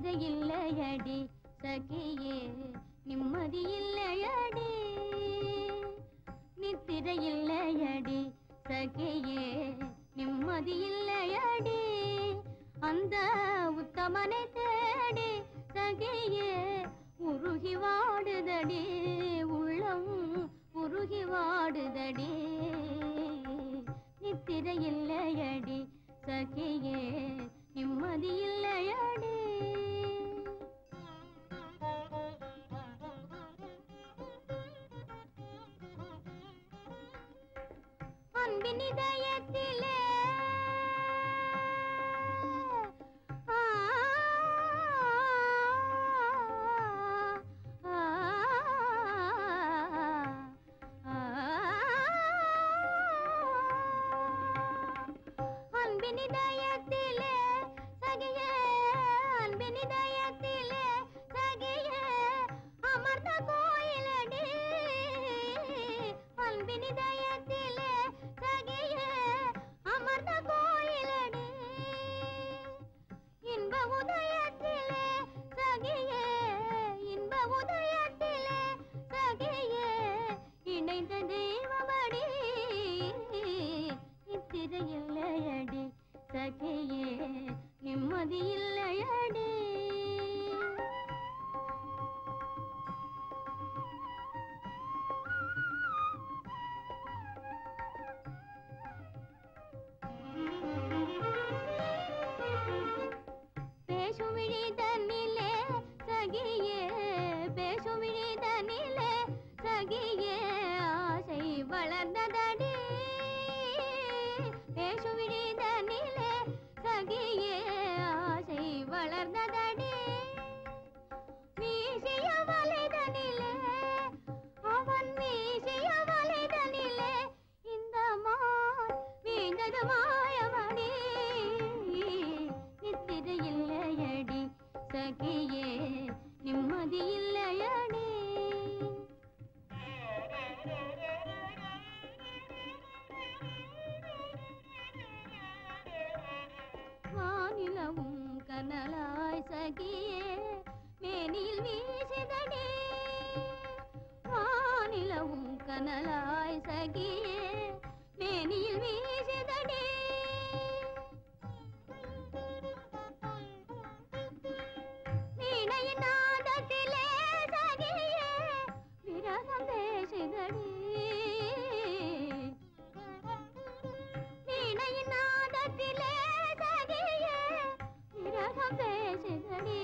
நித்திரையில்லையடி சகியே நிம்மதியில்லையடி நித்திரையில்லையடி சகியே நிம்மதியில்லையடி அந்த உத்தமனை தேடி சகியே உருகி வாடுதடி உள்ளம் உருகி வாடுதடி நித்திரையில்லையடி சகியே நிம்மதியில்லையடி அன்பின் இதயத்திலே ஆ, ஆ, ஆ, அன்பின் இதயத்திலே சகியே அன்பின் இதயத்திலே சகியே அமர்ந்த கோயிலடி அன்பின் இதயத்திலே சகியே அமர்ந்த கோயிலடி இன்ப உதயத்திலே சகியே இன்ப உதயத்திலே சகியே இணைந்த தெய்வமடி நித்திரையில்லையடி சகியே நிம்மதியில்லையடி பேசும் விழிதனிலே சகியே பேசும் விழிதனிலே சகியே ஆசை வளர்ந்ததடி பேசும் விழிதனிலே சகியே ஆசை வளர்ந்ததடி மீசிய வலைதனிலே அவன் மீசிய வலைதனிலே இந்த மான் வீழ்ந்தது மாயமடி நித்திரையில்லையடி சகியே நிம்மதியில்லையடி வானிலவும் கனலாய் சகியே மேனியில் வீசிதடி வானிலவும் கனலாய் சகியே மேனியில் வீசிதடி வீணையின் நாதத்திலே சகியே விரகம் பேசுதடி வீணையின் நாதத்திலே சகியே விரகம் பேசுதடி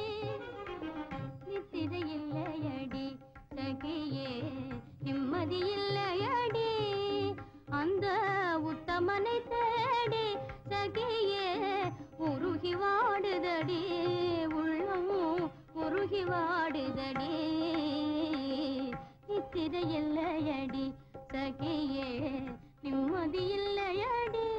நித்திரையில்லையடி சகியே நிம்மதியில்லையடி அந்த உத்தமனை தேடி சகியே உருகி வாடுதடி உள்ளம் உருகி வாடுதடி நித்திரையில்லையடி சகியே நிம்மதியில்லையடி